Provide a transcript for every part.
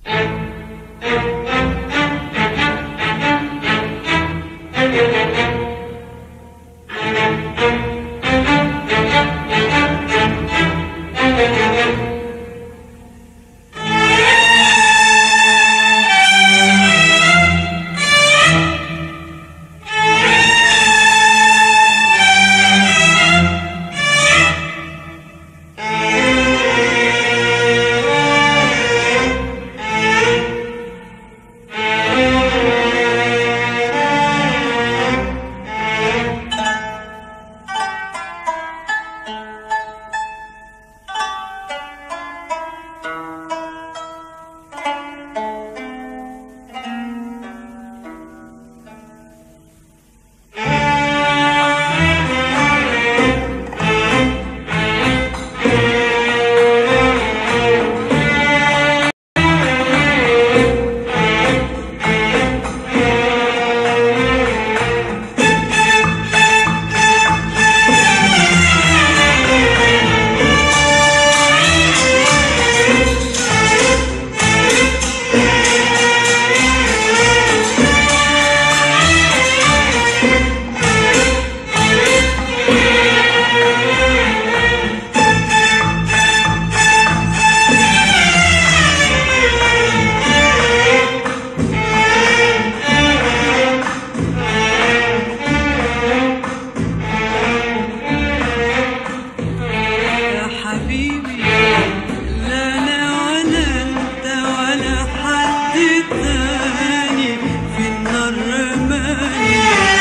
يا حبيبي لا انا ولا انت ولا حد تاني في النار رماني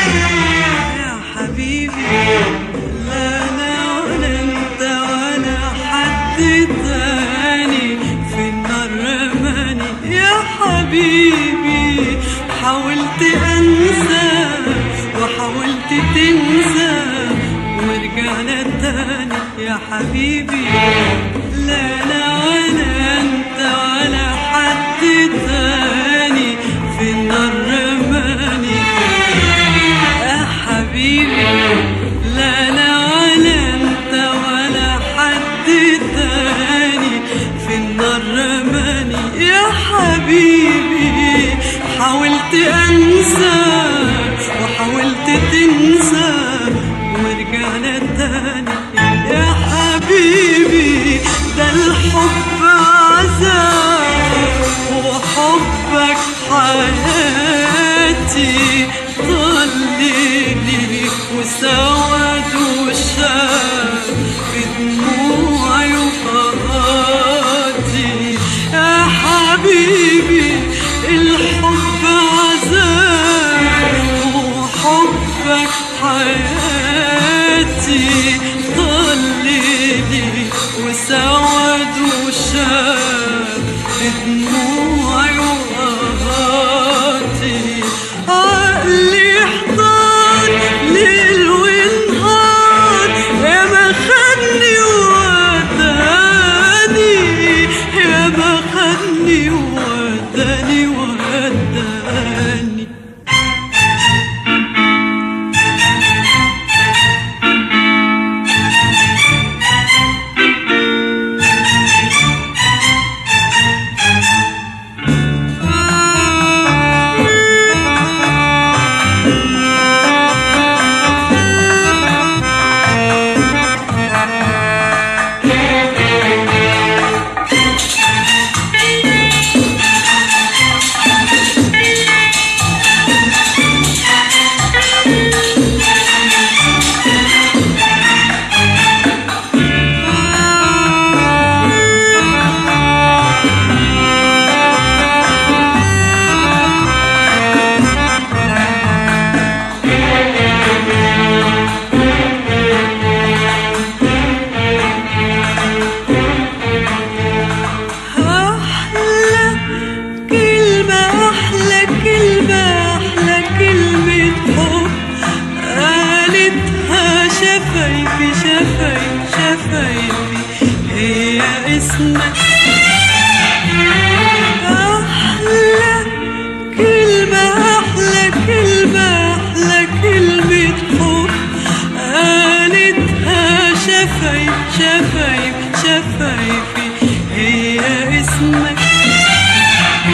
يا حبيبي لا انا ولا انت ولا حد تاني في النار رماني يا حبيبي حاولت انسى وحاولت تنسى ورجعنا تاني يا حبيبي لا انا ولا انت ولا حد تاني في النار رماني يا حبيبي لا انا ولا انت ولا حد تاني في النار رماني يا حبيبي حاولت انسى وحاولت تنسى ورجعنا تاني يا حبيبي ده الحب عذاب وحبك حياتي ضلني وسود وشاب بدموعي وقهاتي يا حبيبي الحب عذاب وحبك حياتي ضلني وسود وشاب بدموعي وقهاتي عقلي حضان ليل ونهار يا ما خدني وداني يا ما خدني وداني وداني أحلى كلمة أحلى كلمة أحلى كلمة حب قالتها شفايفي شفايفي شفايفي هي اسمك أحلى كلمة أحلى كلمة أحلى كلمة حب قالتها شفايف شفايف شفايفي هي اسمك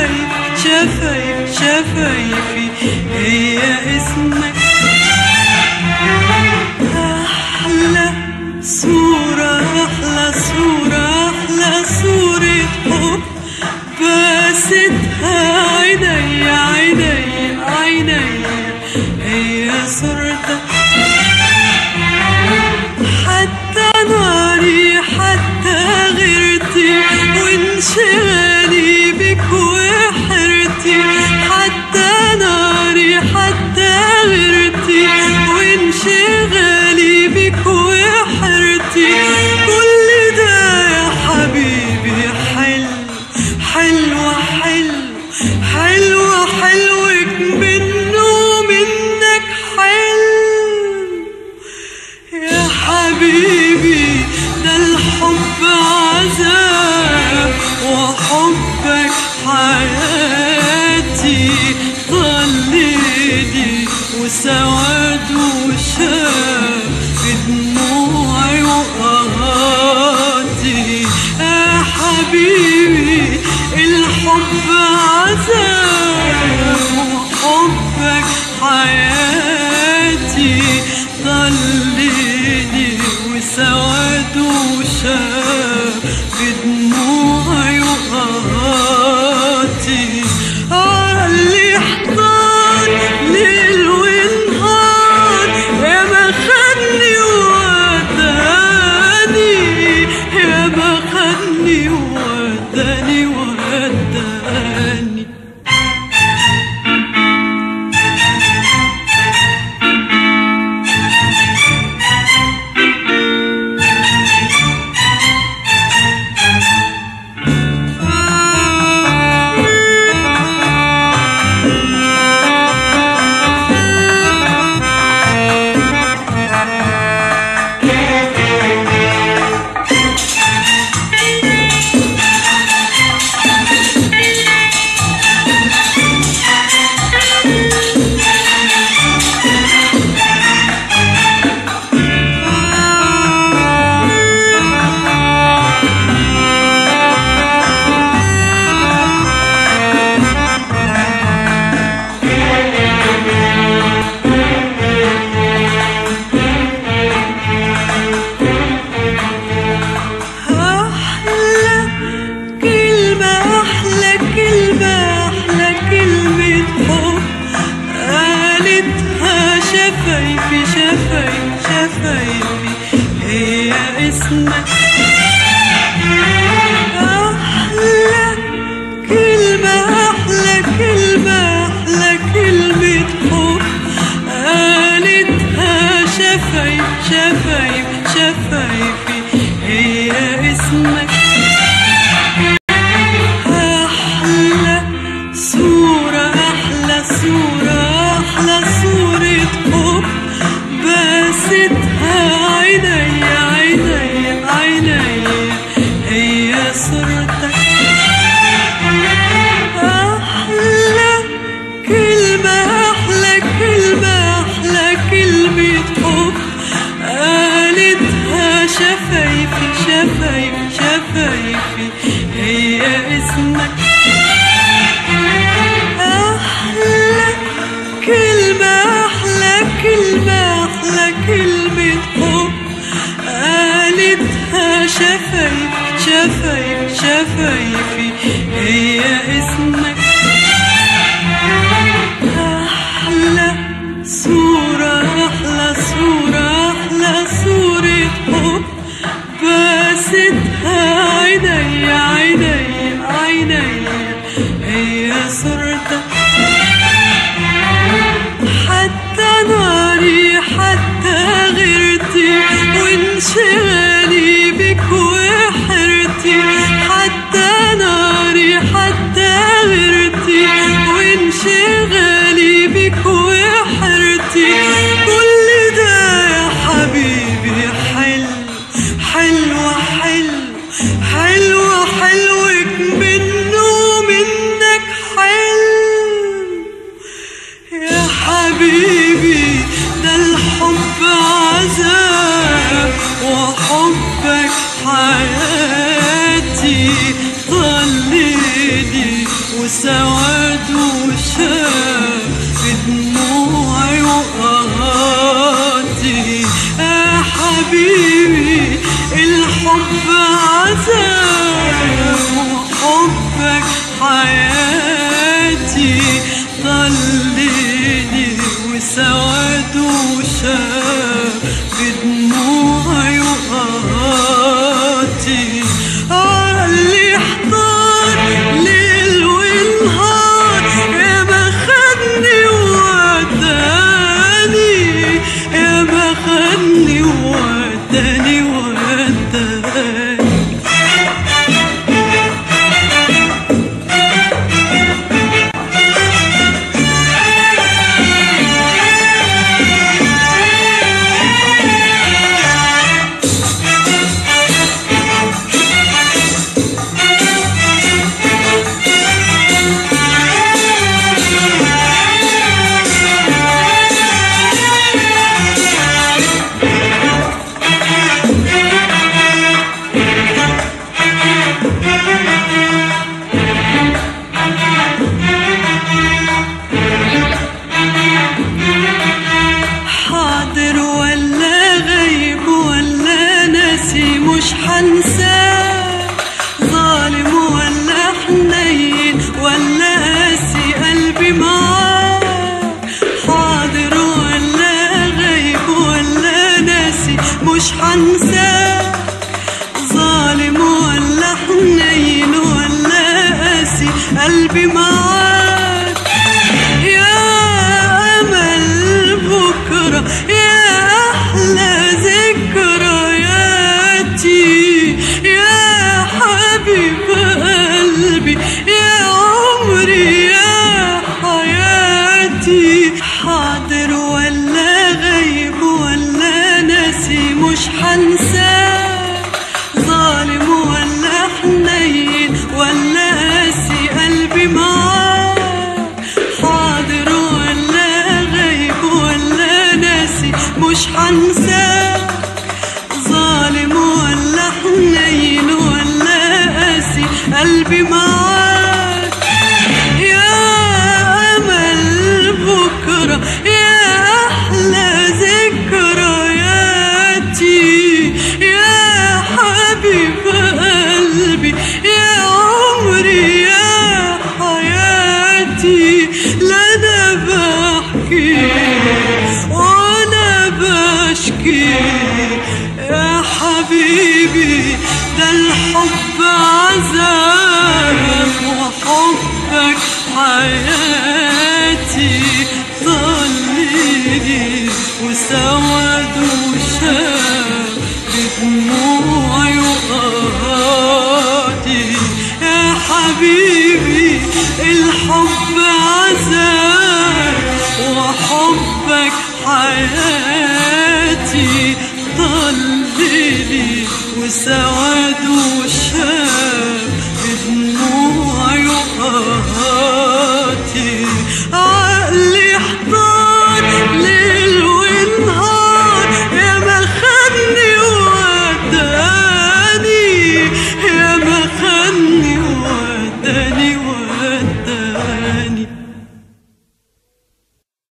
شفايف شفايف شفايفي هي اسمك أحلى صورة أحلى صورة أحلى صورة حب باستها عيني عيني عيني هي صورتك حتى ناري حتى غيرتي وانشغالي بك وحرتي حتى ناري حتى غيرتي وانشغالي بك وحرتي كل ده يا حبيبي حلو حلو حلو حلو حلوك منه منك حلو يا حبيبي ده الحب عذاب وحبك حياتي ضليلي وسواد وشاب في دموعي وقهاتي يا حبيبي الحب عذاب وحبك حياتي ضليلي وسواد وشاب بدموعي وقهاتي اللي حضان ليل ونهار يا ما خدني وداني يا ما خدني وداني وداني أحلى كلمة أحلى كلمة أحلى كلمة حب قالتها شفايفي شفايفي شفايفي هي اسمك أحلى كلمة أحلى كلمة أحلى كلمة حب قالتها شفايف شفايف شفايفي هي اسمك أحلى صورة أحلى صورة أحلى صورة حب باستها عيني عيني عيني هي صورتك أحلى كلمة أحلى كلمة أحلى كلمة حب قالتها شفايفي شفايفي شفايفي هي اسمك أحلى كلمة أحلى كلمة أحلى كلمة حب قالتها شفايفي شفايفي شفايفي هي اسمك أحلى صورة أحلى صورة أحلى صورة حب باستها عيني وسواد وشاب بدموعي وقهاتي يا حبيبي الحب عذاب وحبك حياتي ضلني وسواد وشاب بدموعي وقهاتي اللي احضر ليل ونهار يا ما خدني ووداني يا ما خدني ووداني ووداني حاضر ولا غيب ولا ناسي مش حنساه ظالم ولا حنين ولا قاسي قلبي معاه حاضر ولا غيب ولا ناسي مش حنساه ظالم ولا حنين ولا قاسي قلبي معاك يا أمل بكرة يا أحلى ذكرياتي يا حبيب قلبي يا عمري يا حياتي حاضر ولا غيب ولا ناسي مش حنساك ظالم ولا حنين ولا قاسي قلبي معاك حاضر ولا غيب ولا ناسي مش حنساك ظالم ولا حنين ولا قاسي قلبي معاك يا أمل بكرة يا أحلى ذكرياتي يا حبيب قلبي يا عمري يا حياتي لا أنا بحكي وأنا بشكي يا حبيبي ده الحب عذاب وحبك حياتي ضلني وسواد وشاب بدموعي وقهاتي يا حبيبي الحب عذاب وحبك حياتي ضلني وسواد وشاب بدموعي وقهاتي